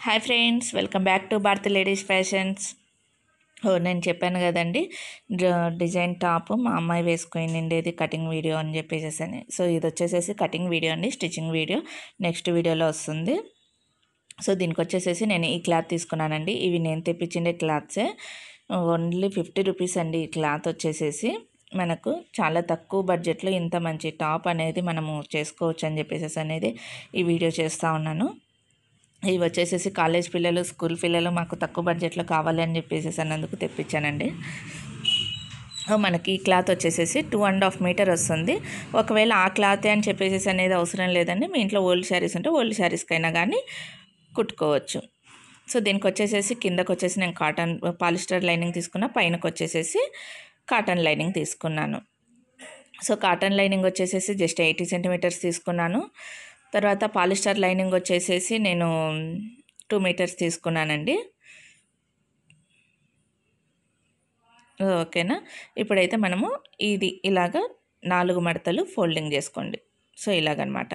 hi friends welcome back to Bharat ladies fashions ఓ నేను చెప్పాను కదండి డ- డిజైన్ టాప్ మా అమ్మాయి వేసుకొని నిండేది కటింగ్ వీడియో అని చెప్పేసి అని సో ఇది వచ్చేసేసి కటింగ్ వీడియో అండి స్టిచ్చింగ్ వీడియో నెక్స్ట్ వీడియోలో వస్తుంది సో దీనికి వచ్చేసేసి నేను ఈ క్లాత్ తీసుకున్నానండి ఇవి నేను తెప్పించిండే క్లాత్సే ఓన్లీ ఫిఫ్టీ రూపీస్ అండి ఈ క్లాత్ వచ్చేసేసి మనకు చాలా తక్కువ బడ్జెట్లో ఇంత మంచి టాప్ అనేది మనము చేసుకోవచ్చు అని చెప్పేసి అనేది ఈ వీడియో చేస్తూ ఉన్నాను ఇవి వచ్చేసేసి కాలేజ్ పిల్లలు స్కూల్ పిల్లలు మాకు తక్కువ బడ్జెట్లో కావాలి అని చెప్పేసి అన్నందుకు తెప్పించానండి ఓ, మనకి ఈ క్లాత్ వచ్చేసేసి టూ అండ్ హాఫ్ మీటర్ వస్తుంది ఒకవేళ ఆ క్లాత్ అని చెప్పేసి అనేది అవసరం లేదండి మీ ఇంట్లో ఓల్డ్ శారీస్ ఉంటే ఓల్డ్ శారీస్కైనా కానీ కుట్టుకోవచ్చు సో దీనికి వచ్చేసేసి కిందకు వచ్చేసి నేను కాటన్ పాలిస్టర్ లైనింగ్ తీసుకున్నా పైనకు వచ్చేసేసి కాటన్ లైనింగ్ తీసుకున్నాను సో కాటన్ లైనింగ్ వచ్చేసేసి జస్ట్ ఎయిటీ సెంటీమీటర్స్ తీసుకున్నాను తర్వాత పాలిస్టర్ లైనింగ్ వచ్చేసేసి నేను టూ మీటర్స్ తీసుకున్నానండి ఓకేనా ఇప్పుడైతే మనము ఇది ఇలాగా నాలుగు మడతలు ఫోల్డింగ్ చేసుకోండి సో ఇలాగనమాట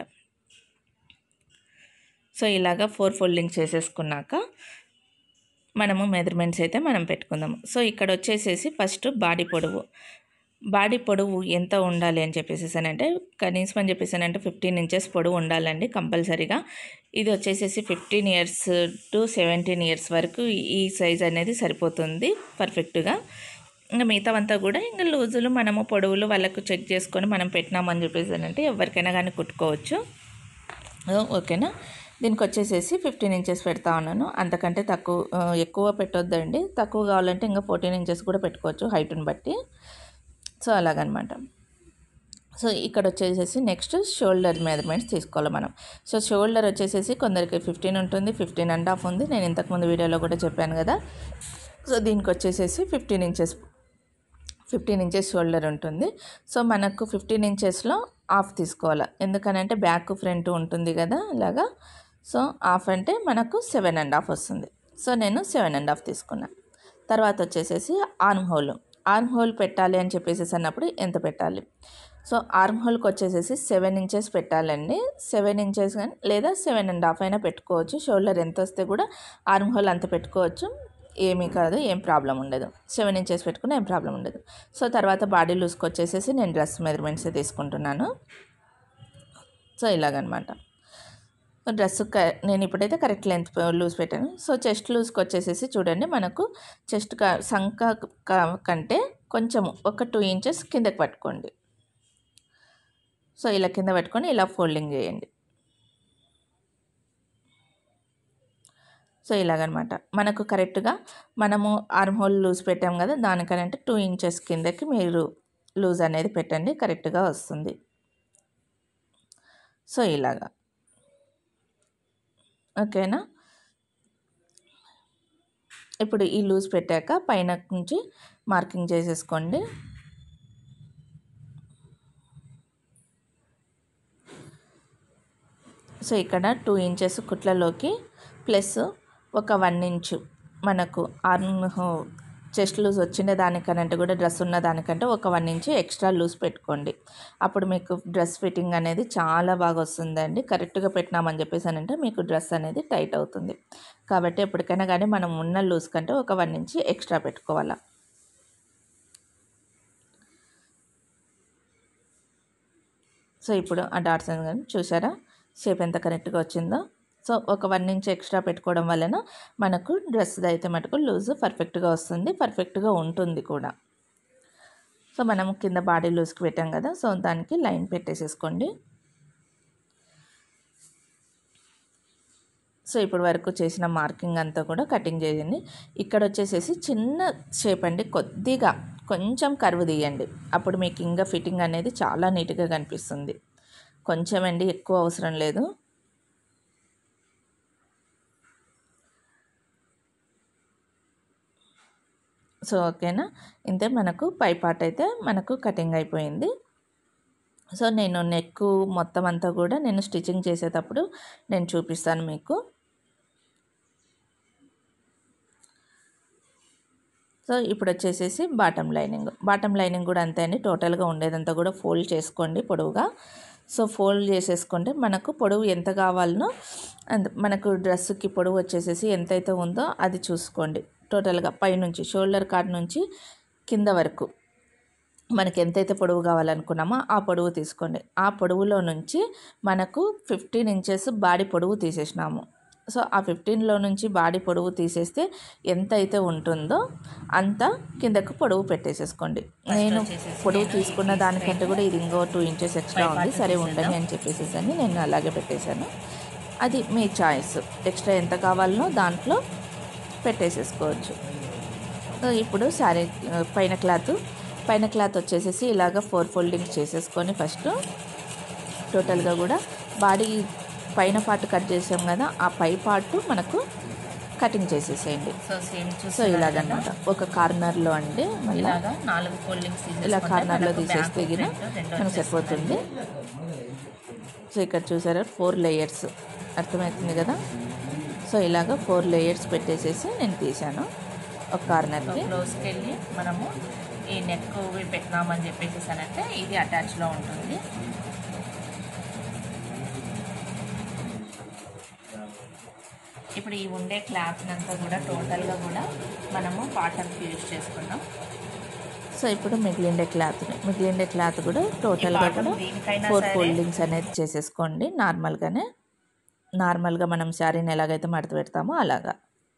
సో ఇలాగా ఫోర్ ఫోల్డింగ్ చేసేసుకున్నాక మనము మెజర్మెంట్స్ అయితే మనం పెట్టుకుందాము సో ఇక్కడ వచ్చేసేసి ఫస్ట్ బాడీ పొడవు బాడీ పొడవు ఎంత ఉండాలి అని చెప్పేసి అంటే కనీసం అని చెప్పేసి అంటే ఫిఫ్టీన్ ఇంచెస్ పొడవు ఉండాలండి కంపల్సరీగా ఇది వచ్చేసేసి fifteen years to seventeen years వరకు ఈ సైజ్ అనేది సరిపోతుంది పర్ఫెక్ట్గా ఇంకా మిగతావంతా కూడా ఇంకా లూజులు మనము పొడవులు వాళ్ళకు చెక్ చేసుకొని మనం పెట్టినామని చెప్పేసి అంటే ఎవరికైనా కానీ కుట్టుకోవచ్చు ఓ- ఓకేనా దీనికి వచ్చేసేసి ఫిఫ్టీన్ ఇంచెస్ పెడతా ఉన్నాను అంతకంటే తక్కువ ఆ, ఎక్కువ పెట్టొద్దండి తక్కువ కావాలంటే ఇంకా ఫోర్టీన్ ఇంచెస్ కూడా పెట్టుకోవచ్చు హైట్ని బట్టి సో అలాగనమాట సో ఇక్కడ వచ్చేసేసి నెక్స్ట్ షోల్డర్ మెజర్మెంట్స్ తీసుకోవాలి మనం సో షోల్డర్ వచ్చేసేసి కొందరికి ఫిఫ్టీన్ ఉంటుంది ఫిఫ్టీన్ అండ్ హాఫ్ ఉంది నేను ఇంతకుముందు వీడియోలో కూడా చెప్పాను కదా సో దీనికి వచ్చేసేసి fifteen inches fifteen inches shoulder ఉంటుంది సో మనకు ఫిఫ్టీన్ ఇంచెస్లో హాఫ్ తీసుకోవాలి ఎందుకనంటే బ్యాక్ ఫ్రంట్ ఉంటుంది కదా ఇలాగా సో హాఫ్ అంటే మనకు సెవెన్ అండ్ హాఫ్ వస్తుంది సో నేను సెవెన్ అండ్ హాఫ్ తీసుకున్నాను తర్వాత వచ్చేసేసి ఆర్మ్ హోల్ ఆర్మ్ హోల్ పెట్టాలి అని చెప్పేసి అన్నప్పుడు ఎంత పెట్టాలి సో ఆర్మ్ హోల్కి వచ్చేసేసి సెవెన్ ఇంచెస్ పెట్టాలండి సెవెన్ ఇంచెస్ కానీ లేదా సెవెన్ అండ్ హాఫ్ అయినా పెట్టుకోవచ్చు షోల్డర్ ఎంత వస్తే కూడా ఆర్మ్ హోల్ అంత పెట్టుకోవచ్చు ఏమీ కాదు ఏం ప్రాబ్లం ఉండదు సెవెన్ ఇంచెస్ పెట్టుకుని ఏం ప్రాబ్లం ఉండదు సో తర్వాత బాడీ లూజ్కి వచ్చేసేసి నేను డ్రెస్ మెజర్మెంట్స్ తీసుకుంటున్నాను సో ఇలాగనమాట డ్రెస్ క నేను ఇప్పుడైతే కరెక్ట్ లెంత్ లూజ్ పెట్టాను సో చెస్ట్ లూజ్కి వచ్చేసేసి చూడండి మనకు చెస్ట్ క సంక క- కంటే కొంచెము ఒక టూ ఇంచెస్ కిందకి పట్టుకోండి సో ఇలా కింద పట్టుకొని ఇలా ఫోల్డింగ్ చేయండి సో ఇలాగనమాట మనకు కరెక్ట్గా మనము ఆర్మ్ హోల్ లూజ్ పెట్టాం కదా దానికనంటే టూ ఇంచెస్ కిందకి మీరు లూజ్ అనేది పెట్టండి కరెక్ట్గా వస్తుంది సో ఇలాగా ఓకేనా ఇప్పుడు ఈ లూజ్ పెట్టాక పైన నుంచి మార్కింగ్ చేసేసుకోండి సో ఇక్కడ టూ ఇంచెస్ కుట్లలోకి ప్లస్ ఒక వన్ ఇంచు మనకు ఆర్మ్ చెస్ట్ లూజ్ వచ్చిన దానికనంటే కూడా డ్రెస్ ఉన్న దానికంటే ఒక వన్ ఇంచు ఎక్స్ట్రా లూజ్ పెట్టుకోండి అప్పుడు మీకు డ్రెస్ ఫిట్టింగ్ అనేది చాలా బాగా వస్తుందండి కరెక్ట్గా పెట్టినామని చెప్పేసి అని అంటే మీకు డ్రెస్ అనేది టైట్ అవుతుంది కాబట్టి ఎప్పటికైనా కానీ మనం ఉన్న లూజ్ కంటే ఒక వన్ ఇంచ్ ఎక్స్ట్రా పెట్టుకోవాలా సో ఇప్పుడు ఆ డాట్స్ కానీ చూసారా షేప్ ఎంత కరెక్ట్గా వచ్చిందో సో ఒక వన్ ఇంచ్ ఎక్స్ట్రా పెట్టుకోవడం వలన మనకు డ్రెస్ అయితే మటుకు లూజ్ పర్ఫెక్ట్గా వస్తుంది పర్ఫెక్ట్గా ఉంటుంది కూడా సో మనం కింద బాడీ లూజ్కి పెట్టాం కదా సో దానికి లైన్ పెట్టేసేసుకోండి సో ఇప్పుడు వరకు చేసిన మార్కింగ్ అంతా కూడా కటింగ్ చేయండి ఇక్కడ వచ్చేసేసి చిన్న షేప్ అండి కొద్దిగా కొంచెం కరువు తీయండి అప్పుడు మీకు ఇంకా ఫిట్టింగ్ అనేది చాలా నీట్గా కనిపిస్తుంది కొంచెం అండి ఎక్కువ అవసరం లేదు సో ఓకేనా ఇంతే మనకు పై పార్ట్ అయితే మనకు కటింగ్ అయిపోయింది సో నేను నెక్ మొత్తం అంతా కూడా నేను స్టిచ్చింగ్ చేసేటప్పుడు నేను చూపిస్తాను మీకు సో ఇప్పుడు వచ్చేసేసి బాటమ్ లైనింగ్ బాటమ్ లైనింగ్ కూడా అంతే అండి టోటల్గా ఉండేదంతా కూడా ఫోల్డ్ చేసుకోండి పొడవుగా సో ఫోల్డ్ చేసేసుకుంటే మనకు పొడవు ఎంత కావాలనో అంత మనకు డ్రెస్సుకి పొడవు వచ్చేసేసి ఎంతైతే ఉందో అది చూసుకోండి టోటల్గా పైనుంచి షోల్డర్ కార్డ్ నుంచి కింద వరకు మనకి ఎంతైతే పొడవు కావాలనుకున్నామో ఆ పొడవు తీసుకోండి ఆ పొడవులో నుంచి మనకు ఫిఫ్టీన్ ఇంచెస్ బాడీ పొడవు తీసేసినాము సో ఆ ఫిఫ్టీన్లో నుంచి బాడీ పొడవు తీసేస్తే ఎంత అయితే ఉంటుందో అంత కిందకు పొడవు పెట్టేసేసుకోండి నేను పొడవు తీసుకున్న దానికంటే కూడా ఇది ఇంకో టూ ఇంచెస్ ఎక్స్ట్రా ఉంది సరే ఉండని అని చెప్పేసి అని నేను అలాగే పెట్టేశాను అది మీ చాయిస్ ఎక్స్ట్రా ఎంత కావాలనో దాంట్లో పెట్టేసేసుకోవచ్చు సో ఇప్పుడు శారీ పైన క్లాత్ పైన క్లాత్ వచ్చేసేసి ఇలాగ ఫోర్ ఫోల్డింగ్స్ చేసేసుకొని ఫస్ట్ టోటల్గా కూడా బాడీ పైన పార్ట్ కట్ చేసాం కదా ఆ పై పార్ట్ మనకు కటింగ్ చేసేసేయండి సో సేమ్ సో ఇలాగన్నమాట ఒక కార్నర్లో అండి మళ్ళీ ఇలాగా నాలుగు ఫోల్డింగ్స్ ఇలా కార్నర్లో తీసేస్తే గిన మనకు సరిపోతుంది సో ఇక్కడ చూసారా ఫోర్ లేయర్స్ అర్థమవుతుంది కదా సో ఇలాగ ఫోర్ లేయర్స్ పెట్టేసేసి నేను తీసాను ఒక కార్నర్కి క్లోజ్కి వెళ్ళి మనము ఈ నెక్ పెట్టినామని చెప్పేసి అంటే ఇది అటాచ్లో ఉంటుంది ఇప్పుడు ఈ ఉండే క్లాత్ అంతా కూడా టోటల్గా కూడా మనము కాటన్కి యూజ్ చేసుకున్నాం సో ఇప్పుడు మిగిలిండే క్లాత్ మిగిలిండే క్లాత్ కూడా టోటల్గా కాటన్ కూడా దీనికైనా ఫోర్ సరే ఫోల్డింగ్స్ అనేది చేసేసుకోండి నార్మల్గానే నార్మల్గా మనం శారీని ఎలాగైతే మడత పెడతామో అలాగా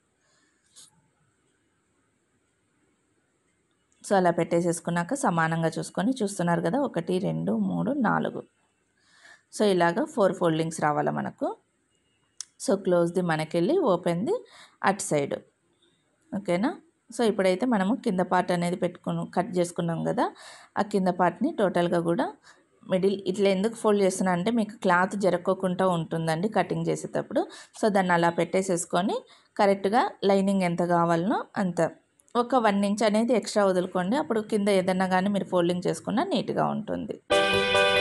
సో అలా పెట్టేసేసుకున్నాక సమానంగా చూసుకొని చూస్తున్నారు కదా ఒకటి రెండు మూడు నాలుగు సో ఇలాగ ఫోర్ ఫోల్డింగ్స్ రావాలి మనకు సో క్లోజ్ది మనకెళ్ళి ఓపెన్ది అటు సైడ్ ఓకేనా సో ఇప్పుడైతే మనము కింద పార్ట్ అనేది పెట్టుకుని కట్ చేసుకున్నాం కదా ఆ కింద పార్ట్ని టోటల్గా కూడా మిడిల్ ఇట్లా ఎందుకు ఫోల్డ్ చేస్తున్నా అంటే మీకు క్లాత్ జరక్కోకుండా ఉంటుందండి కటింగ్ చేసేటప్పుడు సో దాన్ని అలా పెట్టేసేసుకొని కరెక్ట్గా లైనింగ్ ఎంత కావాలనో అంత ఒక వన్ ఇంచ్ అనేది ఎక్స్ట్రా వదులుకోండి అప్పుడు కింద ఏదన్నా కానీ మీరు ఫోల్డింగ్ చేసుకున్నా నీట్గా ఉంటుంది